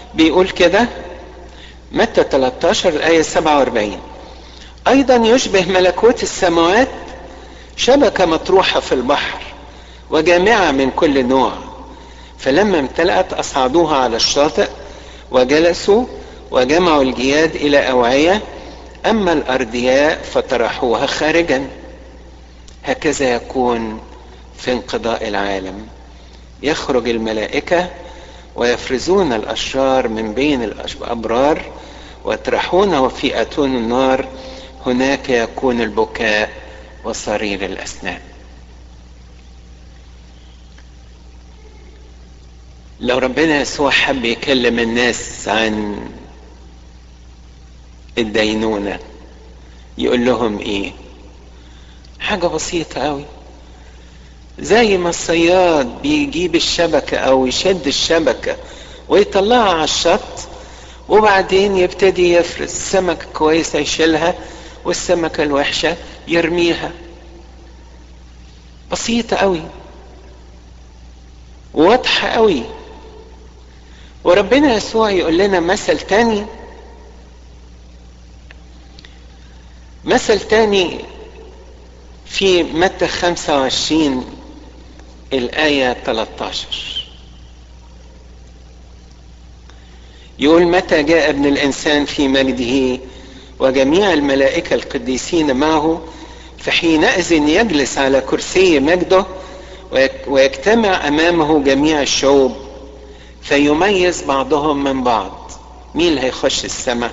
بيقول كده متى 13 الآية 47 أيضا يشبه ملكوت السماوات شبكة مطروحة في البحر وجامعة من كل نوع فلما امتلأت أصعدوها على الشاطئ وجلسوا وجمعوا الجياد إلى أوعية أما الأردياء فطرحوها خارجا هكذا يكون في انقضاء العالم يخرج الملائكة ويفرزون الأشرار من بين الأبرار ويطرحونه في أتون النار هناك يكون البكاء وصرير الأسنان لو ربنا يسوع حب يكلم الناس عن الدينونة يقول لهم ايه حاجة بسيطة قوي زي ما الصياد بيجيب الشبكة او يشد الشبكة ويطلعها على الشط وبعدين يبتدي يفرز سمكة كويسة يشيلها والسمكة الوحشة يرميها بسيطة قوي واضحة قوي وربنا يسوع يقول لنا مثل تاني مثل تاني في متى 25 الآية 13 يقول متى جاء ابن الإنسان في مجده وجميع الملائكة القديسين معه فحينئذ يجلس على كرسي مجده ويجتمع أمامه جميع الشعوب فيميز بعضهم من بعض مين اللي هيخش السماء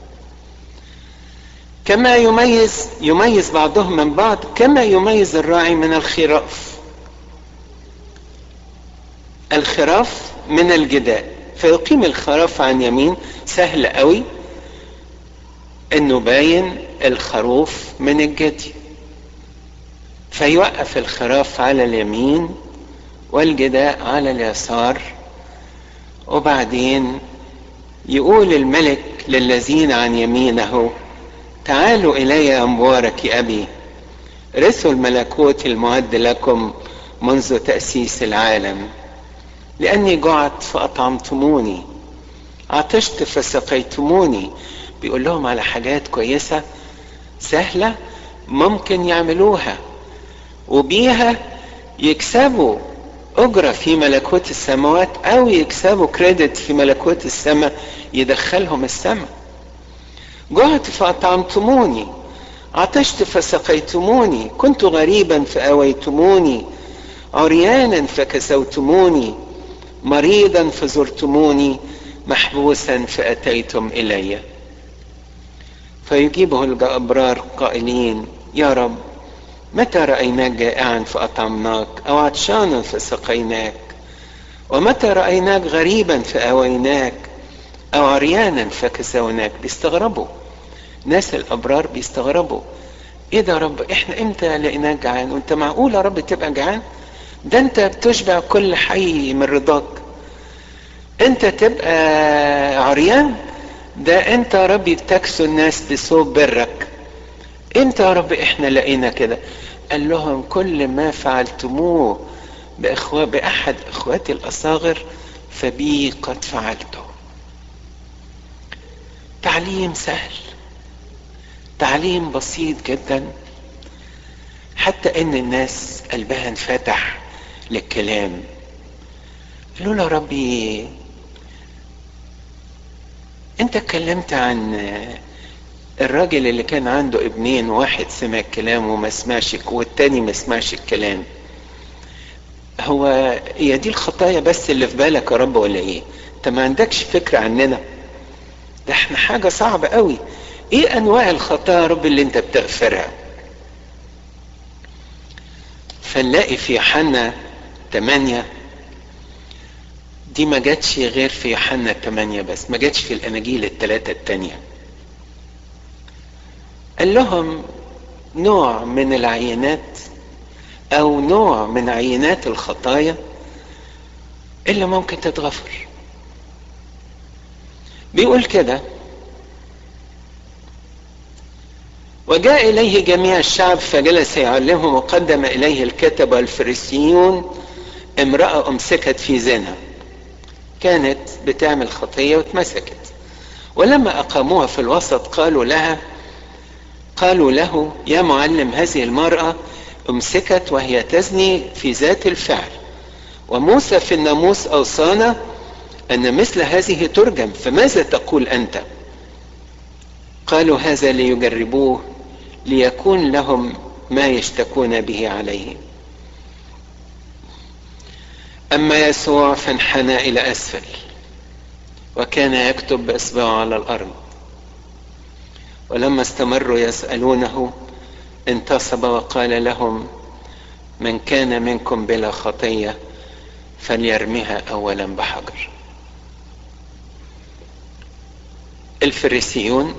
كما يميز يميز بعضهم من بعض كما يميز الراعي من الخراف الخراف من الجداء فيقيم الخراف عن يمين سهل قوي انه باين الخروف من الجدي فيوقف الخراف على اليمين والجداء على اليسار وبعدين يقول الملك للذين عن يمينه تعالوا الي يا مبارك ابي رثوا الملكوت المعد لكم منذ تاسيس العالم لاني جعت فاطعمتموني عطشت فسقيتموني بيقول لهم على حاجات كويسه سهله ممكن يعملوها وبيها يكسبوا أجرة في ملكوت السماوات أو يكسبوا كريدت في ملكوت السماء يدخلهم السماء جعت فأطعمتموني عطشت فسقيتموني كنت غريبا فأويتموني عريانا فكسوتموني مريضا فزرتموني محبوسا فأتيتم إلي فيجيبه الأبرار قائلين يا رب متى رأيناك جائعا فأطعمناك أو عطشانا فسقيناك ومتى رأيناك غريبا فأويناك أو عريانا فكسوناك بيستغربوا ناس الأبرار بيستغربوا إيه ده يا رب إحنا إمتى لقيناك جعان وأنت معقول يا رب تبقى جعان ده أنت بتشبع كل حي من رضاك أنت تبقى عريان ده أنت يا رب بتكسو الناس بصوب برك امتى يا رب احنا لقينا كده قال لهم كل ما فعلتموه بإخوة بأحد إخواتي الأصاغر فبي قد فعلته تعليم سهل تعليم بسيط جدا حتى ان الناس قلبها انفتح للكلام قالوا له يا ربي انت اتكلمت عن الراجل اللي كان عنده ابنين واحد سمع الكلام وما سمعش والتاني ما سمعش الكلام هو هي دي الخطايا بس اللي في بالك يا رب ولا ايه انت ما عندكش فكرة عننا ده احنا حاجة صعبة قوي ايه انواع الخطايا يا رب اللي انت بتغفرها فنلاقي في يوحنا 8 دي ما جاتش غير في يوحنا 8 بس ما جاتش في الاناجيل الثلاثة التانية قال لهم نوع من العينات او نوع من عينات الخطايا اللي ممكن تتغفر بيقول كده وجاء إليه جميع الشعب فجلس يعلمهم وقدم إليه الكتب والفريسيون امرأة أمسكت في زنا كانت بتعمل خطية واتمسكت ولما أقاموها في الوسط قالوا لها قالوا له يا معلم هذه المرأة امسكت وهي تزني في ذات الفعل وموسى في الناموس أوصانا أن مثل هذه ترجم فماذا تقول أنت قالوا هذا ليجربوه ليكون لهم ما يشتكون به عليه أما يسوع فانحنى إلى أسفل وكان يكتب بإصبعه على الأرض ولما استمروا يسألونه انتصب وقال لهم من كان منكم بلا خطية فليرمها أولا بحجر الفريسيون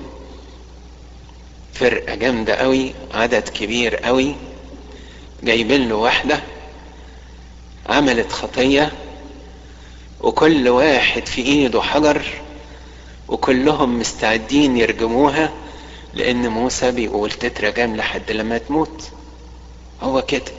فرقة جامدة قوي عدد كبير قوي جايبين له واحدة عملت خطية وكل واحد في ايده حجر وكلهم مستعدين يرجموها لان موسى بيقول تترجم لحد لما تموت هو كده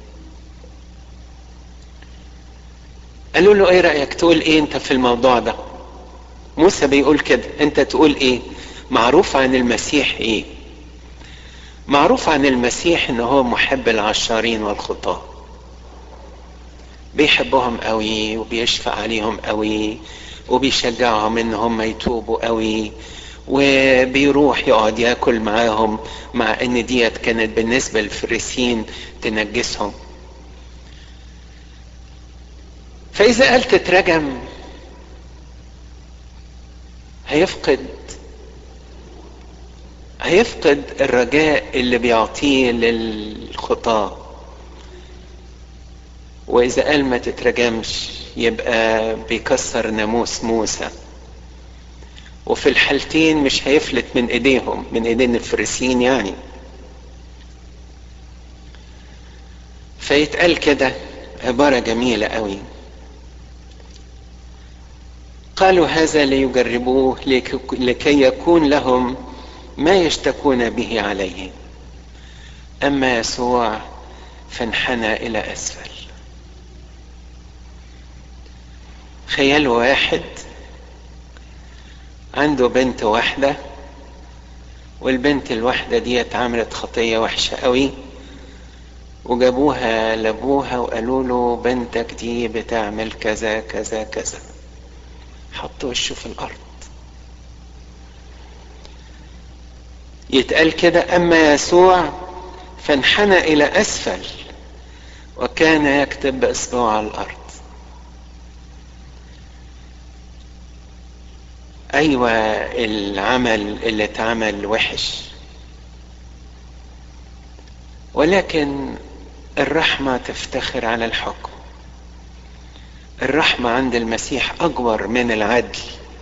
قالوا له ايه رأيك تقول ايه انت في الموضوع ده موسى بيقول كده انت تقول ايه معروف عن المسيح ايه معروف عن المسيح ان هو محب العشارين والخطاه بيحبهم قوي وبيشفق عليهم قوي وبيشجعهم ان هم يتوبوا قوي وبيروح يقعد ياكل معاهم مع ان ديت كانت بالنسبة للفريسين تنجسهم فاذا قال تترجم هيفقد هيفقد الرجاء اللي بيعطيه للخطاه واذا قال ما تترجمش يبقى بيكسر ناموس موسى وفي الحالتين مش هيفلت من ايديهم من ايدين الفريسيين يعني فيتقال كده عبارة جميلة قوي قالوا هذا ليجربوه لكي يكون لهم ما يشتكون به عليه اما يسوع فانحنى الى اسفل خيال واحد عنده بنت واحدة والبنت الواحدة دي عملت خطية وحشة قوي وجابوها لابوها وقالوا له بنتك دي بتعمل كذا كذا كذا حط وشه في الأرض يتقال كده أما يسوع فانحنى إلى أسفل وكان يكتب بإصبعه على الأرض ايوه العمل اللي اتعمل وحش ولكن الرحمه تفتخر على الحكم الرحمه عند المسيح اكبر من العدل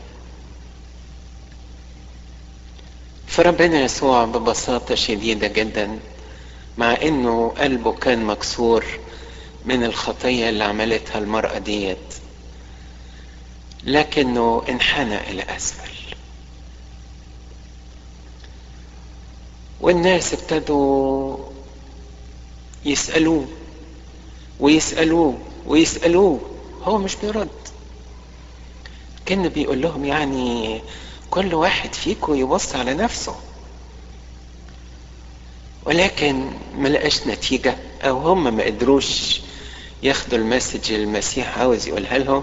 فربنا يسوع ببساطه شديده جدا مع انه قلبه كان مكسور من الخطيه اللي عملتها المراه ديت لكنه انحنى الى اسفل والناس ابتدوا يسالوه ويسالوه ويسالوه هو مش بيرد كان بيقول لهم يعني كل واحد فيكم يبص على نفسه ولكن ما لقاش نتيجة او هم ما قدروش ياخدوا المسج اللي المسيح عاوز يقولها لهم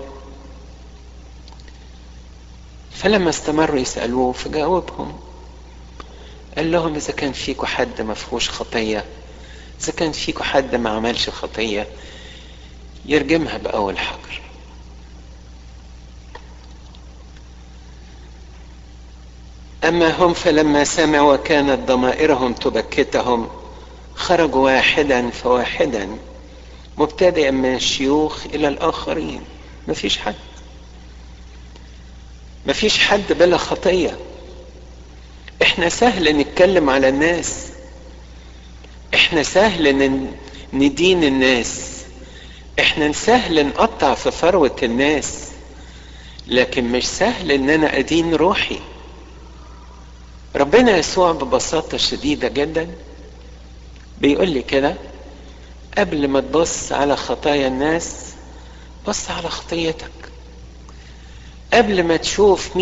فلما استمروا يسألوه فجاوبهم قال لهم إذا كان فيكم حد ما فيهوش خطية إذا كان فيكم حد ما عملش خطية يرجمها بأول حجر أما هم فلما سمعوا وكانت ضمائرهم تبكتهم خرجوا واحدا فواحدا مبتدئا من الشيوخ إلى الآخرين مفيش حد مفيش حد بلا خطية احنا سهل نتكلم على الناس احنا سهل ندين الناس احنا سهل نقطع في فروة الناس لكن مش سهل ان انا ادين روحي ربنا يسوع ببساطة شديدة جدا بيقول لي كده قبل ما تبص على خطايا الناس بص على خطيتك قبل ما تشوف